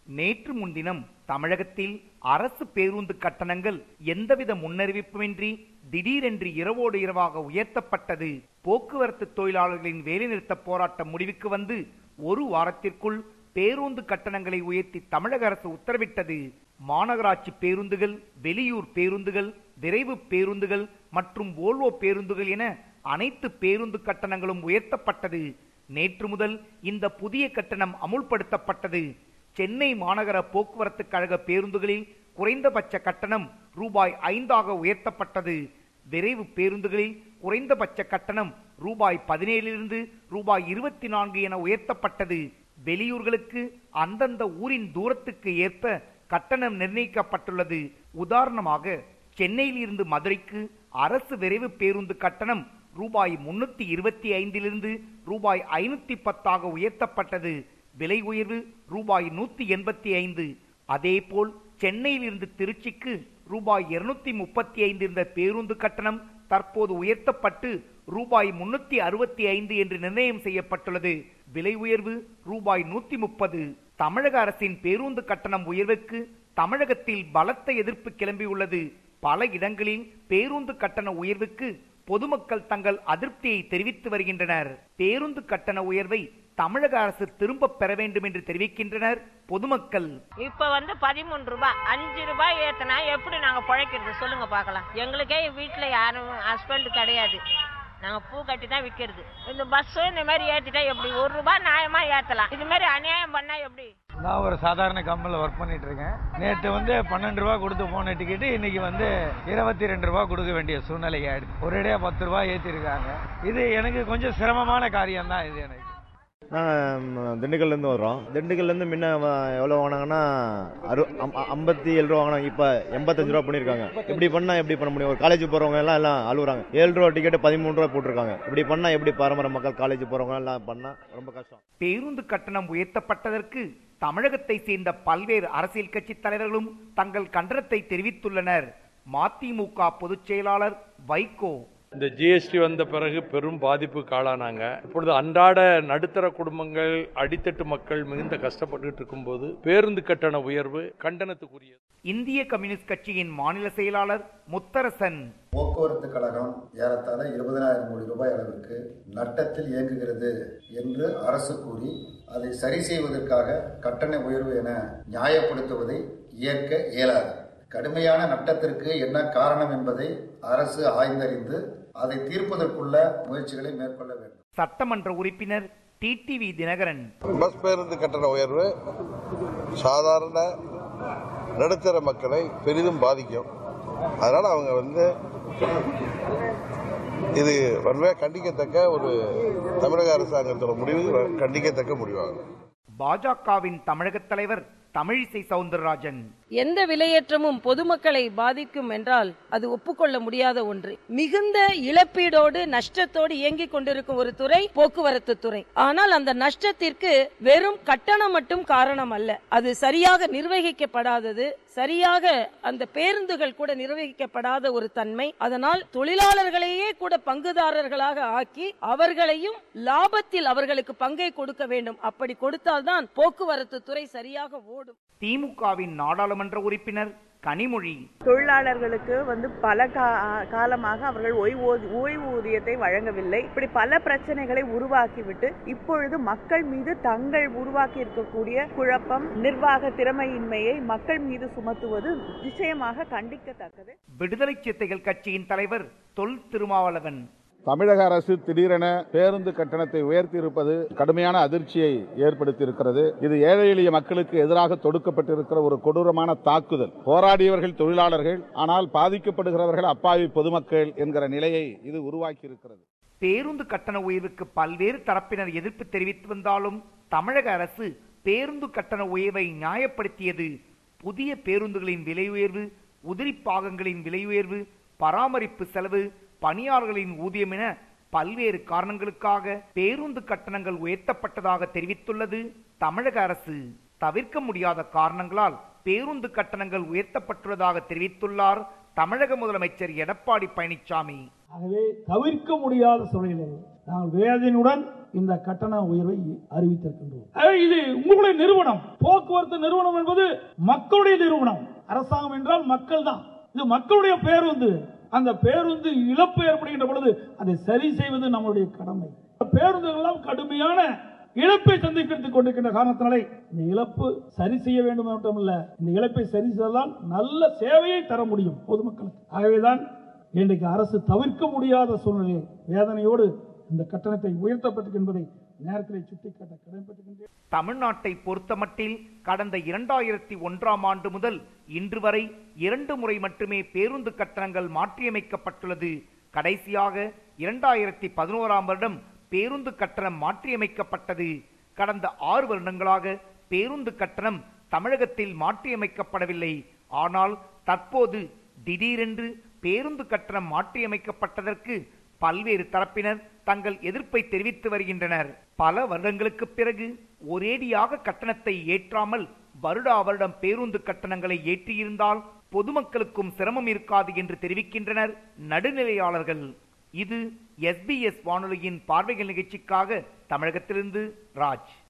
நேற்று முன்தினம் தமிழகத்தில் அரசு பேருந்து கட்டணங்கள் எந்தவித முன்னறிவிப்புமின்றி திடீரென்று இரவோடு இரவாக உயர்த்தப்பட்டது போக்குவரத்து தொழிலாளர்களின் வேலைநிறுத்த போராட்டம் முடிவுக்கு வந்து ஒரு வாரத்திற்குள் பேருந்து கட்டணங்களை உயர்த்தி தமிழக அரசு உத்தரவிட்டது மாநகராட்சி பேருந்துகள் வெளியூர் பேருந்துகள் விரைவு பேருந்துகள் மற்றும் ஓல்வோ பேருந்துகள் என அனைத்து பேருந்து கட்டணங்களும் உயர்த்தப்பட்டது நேற்று முதல் இந்த புதிய கட்டணம் அமுல்படுத்தப்பட்டது சென்னை மாநகர போக்குவரத்து கழக பேருந்துகளில் குறைந்தபட்ச கட்டணம் ரூபாய் ஐந்தாக உயர்த்தப்பட்டது விரைவு பேருந்துகளில் குறைந்தபட்ச கட்டணம் ரூபாய் பதினேழிலிருந்து ரூபாய் இருபத்தி நான்கு என உயர்த்தப்பட்டது வெளியூர்களுக்கு அந்தந்த ஊரின் தூரத்துக்கு ஏற்ப கட்டணம் நிர்ணயிக்கப்பட்டுள்ளது உதாரணமாக சென்னையில் இருந்து மதுரைக்கு அரசு விரைவு பேருந்து கட்டணம் ரூபாய் முன்னூத்தி இருபத்தி ஐந்திலிருந்து ரூபாய் ஐநூத்தி பத்தாக உயர்த்தப்பட்டது விலை உயர்வு ரூபாய் நூத்தி எண்பத்தி ஐந்து அதேபோல் சென்னையில் இருந்து திருச்சிக்கு ரூபாய் இருநூத்தி முப்பத்தி ஐந்து இருந்த பேருந்து கட்டணம் தற்போது உயர்த்தப்பட்டு ரூபாய் முன்னூத்தி அறுபத்தி ஐந்து என்று நிர்ணயம் செய்யப்பட்டுள்ளது விலை உயர்வு ரூபாய் நூத்தி முப்பது தமிழக அரசின் பேருந்து கட்டணம் உயர்வுக்கு தமிழகத்தில் பலத்த எதிர்ப்பு கிளம்பியுள்ளது பல இடங்களில் பேருந்து கட்டண உயர்வுக்கு பொதுமக்கள் தங்கள் அதிருப்தியை தெரிவித்து வருகின்றனர் பேருந்து கட்டண உயர்வை தமிழக அரசு திரும்ப பெற வேண்டும் என்று தெரிவிக்கின்றனர் பொதுமக்கள் இப்ப வந்து பதிமூணு ரூபாய் அஞ்சு ரூபாய் ஏத்தனா எப்படி நாங்க பிழைக்கிறது சொல்லுங்க பார்க்கலாம் எங்களுக்கே வீட்டுல யாரும் ஹஸ்பண்ட் கிடையாது நாங்க பூ கட்டி தான் விக்கிறது இந்த பஸ் இந்த மாதிரி ஏத்திட்டா எப்படி ஒரு ரூபாய் நியாயமா ஏத்தலாம் இது மாதிரி அநியாயம் பண்ணா எப்படி நான் ஒரு சாதாரண கம்பெனியில் ஒர்க் பண்ணிட்டு இருக்கேன் நேற்று வந்து பன்னெண்டு ரூபா கொடுத்து போன டிக்கெட்டு இன்னைக்கு வந்து இருபத்தி ரெண்டு ரூபா கொடுக்க வேண்டிய சூழ்நிலை ஆயிடுச்சு ஒரேடியாக பத்து ரூபா ஏற்றிருக்காங்க இது எனக்கு கொஞ்சம் சிரமமான காரியம் தான் இது எனக்கு நாங்கள் திண்டுக்கல்லேருந்து வர்றோம் திண்டுக்கல்லேருந்து முன்ன வ- எவ்வளோ வாங்கினாங்கன்னா அறு அம்- ஐம்பத்தி ஏழு ரூபா வாங்கினாங்க இப்போ எண்பத்தஞ்சு ரூபா பண்ணியிருக்காங்க இப்படி பண்ணால் எப்படி பண்ண முடியும் ஒரு காலேஜ் போகிறவங்க எல்லாம் எல்லாம் அழுகுறாங்க ஏழு ரூபா டிக்கெட்டு பதிமூணு ரூபா போட்டிருக்காங்க இப்படி பண்ணால் எப்படி பாரம்பரிய மக்கள் காலேஜ் போகிறவங்க எல்லாம் பண்ணால் ரொம்ப கஷ்டம் பேருந்து கட்டணம் உயர்த்தப்பட்டதற்கு தமிழகத்தை சேர்ந்த பல்வேறு அரசியல் கட்சி தலைவர்களும் தங்கள் கண்டனத்தை தெரிவித்துள்ளனர் மதிமுக பொதுச் செயலாளர் வைகோ இந்த ஜிஎஸ்டி வந்த பிறகு பெரும் பாதிப்புக்கு ஆளானாங்க இப்பொழுது அன்றாட நடுத்தர குடும்பங்கள் அடித்தட்டு மக்கள் மிகுந்த கஷ்டப்பட்டுட்டு இருக்கும்போது பேருந்து கட்டண உயர்வு கண்டனத்துக்குரியது இந்திய கம்யூனிஸ்ட் கட்சியின் மாநில செயலாளர் முத்தரசன் போக்குவரத்து கழகம் ஏறத்தாழ இருபதனாயிரம் கோடி ரூபாய் அளவிற்கு நட்டத்தில் இயங்குகிறது என்று அரசு கூறி அதை சரி செய்வதற்காக கட்டண உயர்வு என நியாயப்படுத்துவதை ஏற்க இயலாது கடுமையான நட்டத்திற்கு என்ன காரணம் என்பதை அரசு ஆய்ந்தறிந்து அதை தீர்ப்பதற்குள்ள முயற்சிகளை மேற்கொள்ள வேண்டும் சட்டமன்ற உறுப்பினர் டிடிவி தினகரன் பஸ் பேருந்து கட்டண உயர்வு சாதாரண நடுத்தர மக்களை பெரிதும் பாதிக்கும் அதனால அவங்க வந்து இது வன்மையா கண்டிக்கத்தக்க ஒரு தமிழக அரசாங்கத்தோட முடிவு கண்டிக்கத்தக்க முடிவாகும் பாஜகவின் தமிழக தலைவர் தமிழிசை சவுந்தரராஜன் எந்த விலையேற்றமும் பொதுமக்களை பாதிக்கும் என்றால் அது ஒப்புக்கொள்ள முடியாத ஒன்று மிகுந்த இழப்பீடோடு நஷ்டத்தோடு இயங்கிக் கொண்டிருக்கும் ஒரு துறை போக்குவரத்து துறை ஆனால் அந்த நஷ்டத்திற்கு வெறும் கட்டணம் மட்டும் காரணம் அல்ல அது சரியாக நிர்வகிக்கப்படாதது சரியாக அந்த பேருந்துகள் கூட நிர்வகிக்கப்படாத ஒரு தன்மை அதனால் தொழிலாளர்களையே கூட பங்குதாரர்களாக ஆக்கி அவர்களையும் லாபத்தில் அவர்களுக்கு பங்கை கொடுக்க வேண்டும் அப்படி கொடுத்தால்தான் போக்குவரத்து துறை சரியாக ஓடும் திமுகவின் நாடாளுமன்ற உறுப்பினர் கனிமொழி தொழிலாளர்களுக்கு வந்து பல கா- காலமாக அவர்கள் ஓய்வூ ஓய்வூதியத்தை வழங்கவில்லை இப்படி பல பிரச்சனைகளை உருவாக்கிவிட்டு இப்பொழுது மக்கள் மீது தங்கள் உருவாக்கி இருக்கக்கூடிய குழப்பம் நிர்வாக திறமையின்மையை மக்கள் மீது சுமத்துவது நிச்சயமாக கண்டிக்கத்தக்கது விடுதலை சிறுத்தைகள் கட்சியின் தலைவர் தொல் திருமாவளவன் தமிழக அரசு திடீரென பேருந்து கட்டணத்தை உயர்த்தி இருப்பது கடுமையான அதிர்ச்சியை ஏற்படுத்தி இருக்கிறது இது ஏழை எளிய மக்களுக்கு எதிராக தொடுக்கப்பட்டிருக்கிற ஒரு கொடூரமான தாக்குதல் போராடியவர்கள் தொழிலாளர்கள் ஆனால் பாதிக்கப்படுகிறவர்கள் அப்பாவி பொதுமக்கள் என்கிற நிலையை இது உருவாக்கி இருக்கிறது பேருந்து கட்டண உயர்வுக்கு பல்வேறு தரப்பினர் எதிர்ப்பு தெரிவித்து வந்தாலும் தமிழக அரசு பேருந்து கட்டண உயர்வை நியாயப்படுத்தியது புதிய பேருந்துகளின் விலை உயர்வு உதிரி பாகங்களின் விலை உயர்வு பராமரிப்பு செலவு பணியாளர்களின் ஊதியம் என பல்வேறு காரணங்களுக்காக பேருந்து கட்டணங்கள் உயர்த்தப்பட்டதாக தெரிவித்துள்ளது தமிழக அரசு தவிர்க்க முடியாத காரணங்களால் பேருந்து கட்டணங்கள் உயர்த்தப்பட்டுள்ளதாக தெரிவித்துள்ளார் தமிழக முதலமைச்சர் எடப்பாடி பழனிசாமி ஆகவே தவிர்க்க முடியாத சூழ்நிலை நாங்கள் வேதனையுடன் இந்த கட்டண உயர்வை அறிவித்திருக்கின்றோம் ஆக இது உங்களுடைய நிறுவனம் போக்குவரத்து நிறுவனம் என்பது மக்களுடைய நிறுவனம் அரசாங்கம் என்றால் மக்கள் தான் இது மக்களுடைய பேருந்து அந்த பேருந்து இழப்பு ஏற்படுகின்ற பொழுது அதை சரி செய்வது நம்முடைய கடமை பேருந்துகள் எல்லாம் கடுமையான இழப்பை சந்தித்துக் கொண்டிருக்கின்ற காரணத்தினாலே இந்த இழப்பு சரி செய்ய வேண்டும் மட்டுமல்ல இந்த இழப்பை சரி செய்தால் நல்ல சேவையை தர முடியும் பொதுமக்களுக்கு ஆகவேதான் இன்றைக்கு அரசு தவிர்க்க முடியாத சூழ்நிலை வேதனையோடு இந்த கட்டணத்தை உயர்த்தப்பட்டது என்பதை நேரத்தில் சுட்டிக்காட்ட கடமைப்பட்டிருக்கின்றேன் தமிழ்நாட்டை பொறுத்தமட்டில் கடந்த இரண்டாயிரத்தி ஒன்றாம் ஆண்டு முதல் இன்று வரை இரண்டு முறை மட்டுமே பேருந்து கட்டணங்கள் மாற்றியமைக்கப்பட்டுள்ளது கடைசியாக இரண்டாயிரத்தி பதினோராம் வருடம் பேருந்து கட்டணம் மாற்றியமைக்கப்பட்டது கடந்த ஆறு வருடங்களாக பேருந்து கட்டணம் தமிழகத்தில் மாற்றியமைக்கப்படவில்லை ஆனால் தற்போது திடீரென்று பேருந்து கட்டணம் மாற்றியமைக்கப்பட்டதற்கு பல்வேறு தரப்பினர் தங்கள் எதிர்ப்பை தெரிவித்து வருகின்றனர் பல வருடங்களுக்கு பிறகு ஒரேடியாக கட்டணத்தை ஏற்றாமல் வருடா வருடம் பேருந்து கட்டணங்களை ஏற்றியிருந்தால் பொதுமக்களுக்கும் சிரமம் இருக்காது என்று தெரிவிக்கின்றனர் நடுநிலையாளர்கள் இது எஸ்பிஎஸ் வானொலியின் பார்வைகள் நிகழ்ச்சிக்காக தமிழகத்திலிருந்து ராஜ்